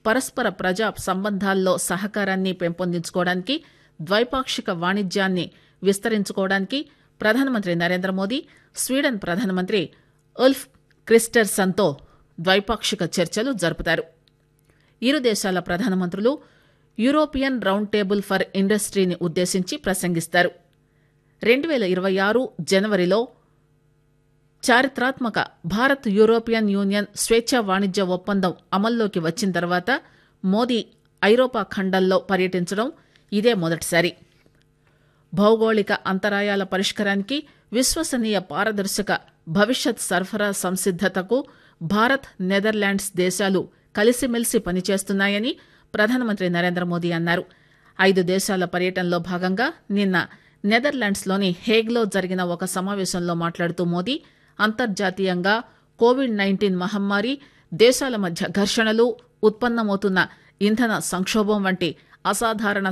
పరస్పర ప్రజా సంబంధాల్లో సహకారాన్ని పెంపొందించుకోవడానికి ద్వైపాక్షిక వాణిజ్యాన్ని విస్తరించుకోవడానికి ప్రధానమంత్రి నరేంద్ర మోదీ స్వీడన్ ప్రధానమంత్రి ఉల్ఫ్ క్రిస్టర్సన్తో ద్వైపాక్షిక చర్చలు జరుపుతారు ఇరు దేశాల ప్రధానమంత్రులు యూరోపియన్ రౌండ్ టేబుల్ ఫర్ ఇండస్ట్రీని ఉద్దేశించి ప్రసంగిస్తారు రెండు పేల ఇరవై ఆరు జనవరిలో చారిత్రాత్మక భారత్ యూరోపియన్ యూనియన్ స్వేచ్ఛా వాణిజ్య ఒప్పందం అమల్లోకి వచ్చిన తర్వాత మోదీ ఐరోపా ఖండంలో పర్యటించడం ఇదే మొదటిసారి భౌగోళిక అంతరాయాల పరిష్కారానికి విశ్వసనీయ పారదర్శక భవిష్యత్ సరఫరా సంసిద్దతకు భారత్ నెదర్లాండ్స్ దేశాలు కలిసిమెలిసి పనిచేస్తున్నాయని ప్రధానమంత్రి నరేంద్ర మోదీ అన్నారు ఐదు దేశాల పర్యటనలో భాగంగా నిన్న నెదర్లాండ్స్లోని హేగ్లో జరిగిన ఒక సమావేశంలో మాట్లాడుతూ మోదీ అంతర్జాతీయంగా కోవిడ్ నైన్టీన్ మహమ్మారి దేశాల మధ్య ఘర్షణలు ఉత్పన్నమవుతున్న ఇంధన సంక్షోభం వంటి అసాధారణ